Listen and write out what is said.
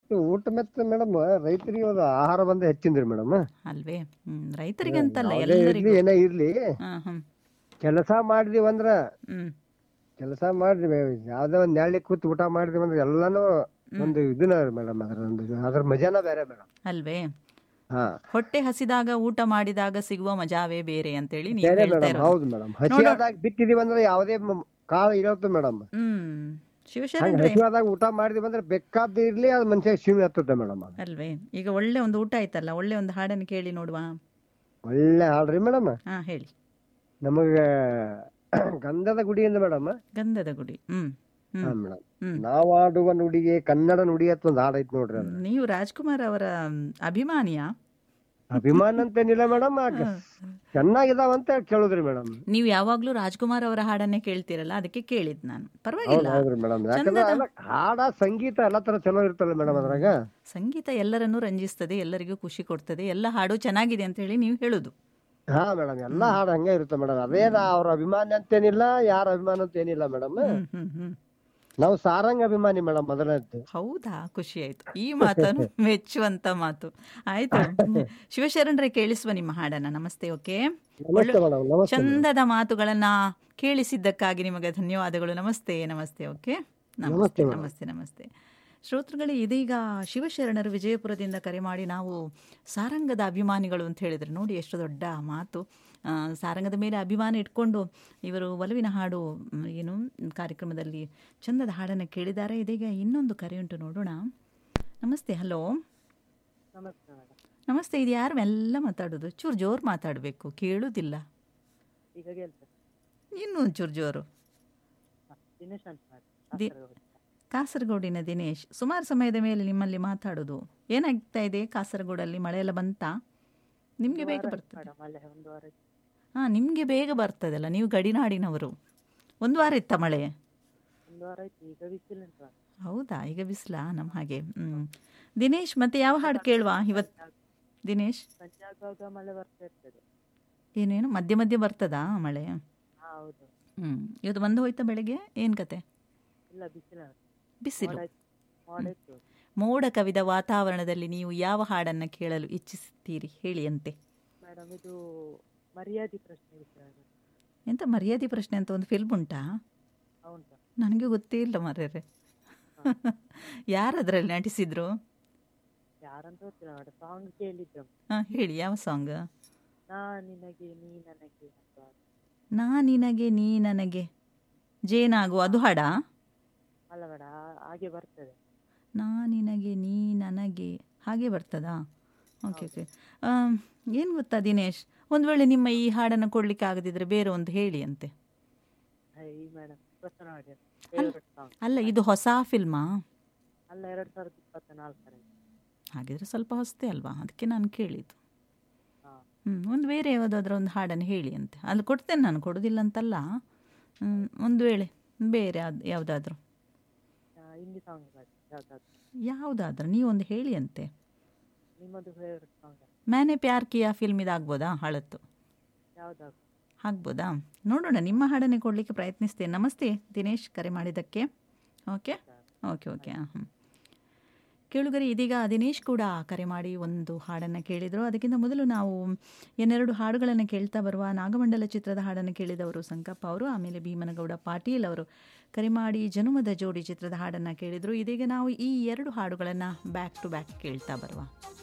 ಮೆತ್ತ ಊಟ ಮೆತ್ತ ಮೇಡಮ್ ರೈತರಿಗೆ ಒಂದು ಆಹಾರ ಬಂದ ಹೆಚ್ಚಿಂದ್ರಿ ಮೇಡಮ್ ಅಲ್ವೇ ಹ್ಮ್ ರೈತರಿಗೆ ಅಂತಲ್ಲ ಇರ್ಲಿ ಎಲ್ಲರಿಗೂ ಏನೇ ಇರ್ಲಿ ಹಾ ಹ್ಮ್ ಕೆಲಸ ಮಾಡಿದೀವಿ ಅಂದ್ರ ಹ್ಮ್ ಕೆಲಸ ಮಾಡಿದ್ವಿ ಯಾವ್ದೋ ಒಂದ್ ನೆಳ್ಳಿ ಕೂತ್ ಊಟ ಮಾಡಿದ್ವಿ ಅಂದ್ರೆ ಎಲ್ಲಾನು ಒಂದು ಇದನ್ನ ಮೇಡಮ್ ಅದ್ರ ಒಂದು ಅದ್ರ ಮಜಾನ ಬೇರೆ ಮೇಡಮ್ ಅಲ್ವೇ ಹಾ ಹೊಟ್ಟೆ ಹಸಿದಾಗ ಊಟ ಮಾಡಿದಾಗ ಸಿಗುವ ಮಜಾವೇ ಬೇರೆ ಅಂತೇಳಿ ನೀವು ಬೇರೆ ಹೇಳ್ತಾ ಮೇಡಮ್ ಇರೋದು ಹೌದು ಮೇಡಮ್ ಹಸಿಯಾದಾಗ ಬಿತ್ತಿದೀವಿ ಅಂದ್ರೆ ಯಾವುದೇ ಮ- ಕಾಳು ಇರುತ್ತೆ ಮೇಡಮ್ ಹ್ಮ್ ಹಂಗ ಶಿವಶರಣ್ರೆ ಹಸಿವಾದಾಗ ಊಟ ಮಾಡಿದ್ವಿ ಅಂದ್ರೆ ಬೇಕಾದ ಇರ್ಲಿ ಅದು ಮನುಷ್ಯ ಶಿವ್ ಹತ್ತುತ್ತೆ ಮೇಡಮ್ ಅದು ಅಲ್ವೇ ಈಗ ಒಳ್ಳೆ ಒಂದು ಊಟ ಆಯ್ತಲ್ಲ ಒಳ್ಳೆ ಒಂದು ಹಾಡನ್ನು ಕೇಳಿ ನೋಡುವ ಒಳ್ಳೆ ಹಾಡ್ರಿ ಮೇಡಮ್ ಹಾ ಹೇಳಿ ನಮಗ ಗಂಧದ ಗುಡಿಯಿಂದ ಮೇಡಮ್ ಗಂಧದ ಗುಡಿ ಹ್ಮ್ ಹಾ ಹ್ಮ್ ಮೇಡಮ್ ಹ್ಮ್ ನಾವಾಡುವ ನುಡಿಗೆ ಕನ್ನಡ ನುಡಿ ಅಂತ ಒಂದು ಹಾಡ್ ಐತ್ ನೋಡ್ರಿ ಅದು ನೀವು ರಾಜ್ಕುಮಾರ್ ಅವರ ಮ್, ಅಭಿಮಾನಿಯಾ ಅಭಿಮಾನ ಅಂತೇನಿಲ್ಲ ಮೇಡಮ್ ಚೆನ್ನಾಗಿದಾವಂತ ಕೇಳುದ್ರಿ ಮೇಡಮ್ ನೀವು ಯಾವಾಗ್ಲೂ ರಾಜ್ಕುಮಾರ್ ಅವರ ಹಾಡನ್ನೇ ಕೇಳ್ತೀರಲ್ಲ ಅದಕ್ಕೆ ಕೇಳಿದ್ ನಾನು ಪರವಾಗಿಲ್ಲ ಹೌದ್ ಹೌದ್ರಿ ಮೇಡಮ್ ಯಾಕಂದ್ರೆ ಚಂದದ ಎಲ್ಲ ಹಾಡ ಸಂಗೀತ ಎಲ್ಲ ತರ ಚಲೋ ಇರ್ತಲ್ಲ ಮೇಡಮ್ ಅದ್ರಾಗ ಸಂಗೀತ ಎಲ್ಲರನ್ನೂ ರಂಜಿಸ್ತದೆ ಎಲ್ಲರಿಗೂ ಖುಷಿ ಕೊಡ್ತದೆ ಎಲ್ಲ ಹಾಡು ಚೆನ್ನಾಗಿದೆ ಅಂತ ಹೇಳಿ ನೀವು ಹೇಳುದು ಹಾ ಮೇಡಮ್ ಎಲ್ಲಾ ಹಾಡು ಹಂಗೆ ಇರುತ್ತೆ ಮೇಡಮ್ ಅದೇನ ಅವ್ರ ಅಭಿಮಾನಿ ಅಂತೇನಿಲ್ಲ ಯಾರ ಅಭಿಮಾನ ಅಂತ ಏನಿಲ್ಲ ಮೇಡಮ್ ಹ್ಮ್ ಹ್ಮ್ ಹ್ಮ್ ನಾವು ಸಾರಂಗ್ ಅಭಿಮಾನಿ ಮೇಡಮ್ ಮೊದಲನೇದ್ದು ಹೌದಾ ಖುಷಿ ಆಯ್ತು ಈ ಮಾತನ್ನು ಮೆಚ್ಚುವಂತ ಮಾತು ಆಯ್ತು ಶಿವಶರಣರೇ ಕೇಳಿಸುವ ನಿಮ್ಮ ಹಾಡನ್ನ ನಮಸ್ತೆ ಓಕೆ ನಮಸ್ತೆ ಮೇಡಮ್ ನಮಸ್ತೆ ಚಂದದ ಮಾತುಗಳನ್ನ ಕೇಳಿಸಿದ್ದಕ್ಕಾಗಿ ನಿಮಗೆ ಧನ್ಯವಾದಗಳು ನಮಸ್ತೆ ನಮಸ್ತೆ ಓಕೆ ನಮಸ್ತೆ ನಮಸ್ತೆ ಮೇಡಮ್. ನಮಸ್ತೆ ನಮಸ್ತೆ ಶ್ರೋತೃಗಳೇ ಇದೀಗ ಶಿವಶರಣರು ವಿಜಯಪುರದಿಂದ ಕರೆ ಮಾಡಿ ನಾವು ಸಾರಂಗದ ಅಭಿಮಾನಿಗಳು ಅಂತ ಹೇಳಿದ್ರು ನೋಡಿ ಎಷ್ಟು ದೊಡ್ಡ ಮಾತು ಆ, ಸಾರಂಗದ ಮೇಲೆ ಅಭಿಮಾನ ಇಟ್ಕೊಂಡು ಇವರು ಒಲವಿನ ಹಾಡು ಮ್, ಏನು ಕಾರ್ಯಕ್ರಮದಲ್ಲಿ ಚಂದದ ಹಾಡನ್ನು ಕೇಳಿದ್ದಾರೆ ಇದೀಗ ಇನ್ನೊಂದು ಕರೆ ಉಂಟು ನೋಡೋಣ ನಮಸ್ತೆ ಹಲೋ ನಮಸ್ತೆ ಮೇಡಮ್ ನಮಸ್ತೆ ಇದು ಯಾರು ಮೆಲ್ಲ ಮಾತಾಡೋದು ಚೂರು ಜೋರು ಮಾತಾಡಬೇಕು ಕೇಳುವುದಿಲ್ಲ ಈಗ ಕೇಳ್ತೇನೆ ಇನ್ನು ಒಂಚೂರು ಜೋರು ಹ, ದಿನೇಶ್ ಅಂತ ಮಾಡಿ ದಿ- ಕಾಸರಗೋಡಿನ ದಿನೇಶ್ ಸುಮಾರು ಸಮಯದ ಮೇಲೆ ನಿಮ್ಮಲ್ಲಿ ಮಾತಾಡೋದು ಏನಾಗ್ತಾ ಇದೆ ಕಾಸರಗೋಡಲ್ಲಿ ಮಳೆ ಎಲ್ಲ ಬಂತಾ ನಿಮಗೆ ಬೇಗ ಬರ್ತದೆ ಮೇಡಮ್ ಅಲ್ಲೇ ಒಂದು ವಾರ ಹಾಂ ನಿಮಗೆ ಬೇಗ ಬರ್ತದಲ್ಲ ನೀವು ಗಡಿನಾಡಿನವರು ಒಂದು ವಾರ ಇತ್ತ ಮಳೆ ಒಂದು ವಾರ ಆಯ್ತು ಈಗ ಬಿಸಿಲು ಉಂಟು ಮೇಡಮ್. ಹೌದಾ ಈಗ ಬಿಸಿಲಾ ನಮ್ಮ ಹಾಗೆ ಹ್ಞೂ ದಿನೇಶ್ ಮತ್ತೆ ಯಾವ ಹಾಡು ಕೇಳುವ ಇವತ್ತು ದಿನೇಶ್ ಸಂಜೆ ಆಗುವಾಗ ಮಳೆ ಬರ್ತಾ ಇರ್ತದೆ ಏನೇನು ಮಧ್ಯೆ ಮಧ್ಯೆ ಬರ್ತದಾ ಮಳೆ ಹಾ ಹೌದು ಹ್ಞೂ ಇವತ್ತು ಬಂದು ಹೋಯ್ತಾ ಬೆಳಗ್ಗೆ ಏನು ಕತೆ ಇಲ್ಲ ಬಿಸಿಲು ಬಿಸಿಲು ಮೋಡ ಇತ್ತು ಮೋಡ ಇತ್ತು ಮೋಡ ಕವಿದ ವಾತಾವರಣದಲ್ಲಿ ನೀವು ಯಾವ ಹಾಡನ್ನು ಕೇಳಲು ಇಚ್ಛಿಸುತ್ತೀರಿ ಹೇಳಿ ಅಂತೆ ಮೇಡಮ್ ಇದು ಮರ್ಯಾದೆ ಪ್ರಶ್ನೆ ವಿಷಯ ಎಂತ ಮರ್ಯಾದೆ ಪ್ರಶ್ನೆ ಅಂತ ಒಂದು ಫಿಲ್ಮ್ ಉಂಟಾ ಹೌದು ನನಗೆ ಗೊತ್ತೇ ಇಲ್ಲ ಮರ್ಯಾರೆ ಯಾರು ಅದರಲ್ಲಿ ನಟಿಸಿದ್ರು ಯಾರಂತ ಗೊತ್ತಿಲ್ಲ ಮೇಡಮ್ ಸಾಂಗ್ ಕೇಳಿದ್ದು ಹಾಂ ಹೇಳಿ ಯಾವ ಸಾಂಗ್ ನಾ ನಿನಗೆ ನೀ ನನಗೆ ಅಂತ ನಾ ನಿನಗೆ ನೀ ನನಗೆ ಜೇನಾಗು ಅದು ಹಾಡಾ ಅಲ್ಲ ಮೇಡ ಹಾಗೆ ಬರ್ತದೆ ನಾ ನಿನಗೆ ನೀ ನನಗೆ ಹಾಗೆ ಬರ್ತದಾ ಓಕೆ ಓಕೆ ಏನು ಗೊತ್ತಾ ದಿನೇಶ್ ಒಂದು ವೇಳೆ ನಿಮ್ಮ ಈ ಹಾಡನ್ನು ಕೊಡಲಿಕ್ಕೆ ಆಗದಿದ್ರೆ ಬೇರೆ ಒಂದು ಹೇಳಿ ಅಂತೆ ಈ ಮೇಡಮ್ ಪ್ರಶ್ನೆ ಮಾಡಿ ಫೇವ್ರೆಟ್ ಸಾಂಗ್ ಅಲ್ಲ ಇದು ಹೊಸ ಫಿಲ್ಮಾ ಅಲ್ಲ ಎರಡು ಸಾವಿರದ ಇಪ್ಪತ್ತ ನಾಲ್ಕರಲ್ಲಿ ಹಾಗಿದ್ರೆ ಸ್ವಲ್ಪ ಹೊಸದೇ ಅಲ್ವಾ ಅದಕ್ಕೆ ನಾನು ಕೇಳಿದ್ದು ಹಾ ಹ್ಞೂ ಒಂದು ಬೇರೆ ಯಾವುದಾದ್ರೂ ಒಂದು ಹಾಡನ್ನು ಹೇಳಿ ಅಂತೆ ಅಲ್ಲಿ ಕೊಡ್ತೇನೆ ನಾನು ಕೊಡೋದಿಲ್ಲ ಅಂತಲ್ಲ ಹ್ಮ್, ಒಂದು ವೇಳೆ ಬೇರೆ ಅದು ಯಾವುದಾದ್ರೂ ಆ, ಹಿಂದಿ ಸಾಂಗ್ ಮಾಡಿ ಯಾವ್ದಾದ್ರು ಯಾವುದಾದ್ರೂ ನೀವೊಂದು ಹೇಳಿ ಅಂತೆ ನಿಮ್ಮದು favourite song Maine Pyar Kiya film ಇದಾಗ್ಬೋದಾ ಹಳತ್ತು ಯಾವ್ದಾದ್ರು ಆಗ್ಬೋದಾ ನೋಡೋಣ ನಿಮ್ಮ ಹಾಡನ್ನೇ ಕೊಡಲಿಕ್ಕೆ ಪ್ರಯತ್ನಿಸ್ತೇನೆ ನಮಸ್ತೆ ದಿನೇಶ್ ಕರೆ ಮಾಡಿದ್ದಕ್ಕೆ ಓಕೆ ಓಕೆ ಓಕೆ ಹ್ಞೂ ಕೇಳುಗರೆ ಇದೀಗ ದಿನೇಶ್ ಕೂಡ ಕರೆ ಮಾಡಿ ಒಂದು ಹಾಡನ್ನು ಕೇಳಿದರು ಅದಕ್ಕಿಂತ ಮೊದಲು ನಾವು ಇನ್ನೆರಡು ಹಾಡುಗಳನ್ನು ಕೇಳ್ತಾ ಬರುವ ನಾಗಮಂಡಲ ಚಿತ್ರದ ಹಾಡನ್ನು ಕೇಳಿದವರು ಸಂಕಪ್ಪ ಅವರು ಆಮೇಲೆ ಭೀಮನಗೌಡ ಪಾಟೀಲ್ ಅವರು ಕರೆ ಮಾಡಿ ಜನುಮದ ಜೋಡಿ ಚಿತ್ರದ ಹಾಡನ್ನು ಕೇಳಿದರು ಇದೀಗ ನಾವು ಈ ಎರಡು ಹಾಡುಗಳನ್ನು ಬ್ಯಾಕ್ ಟು ಬ್ಯಾಕ್ ಕೇಳ್ತಾ ಬರುವ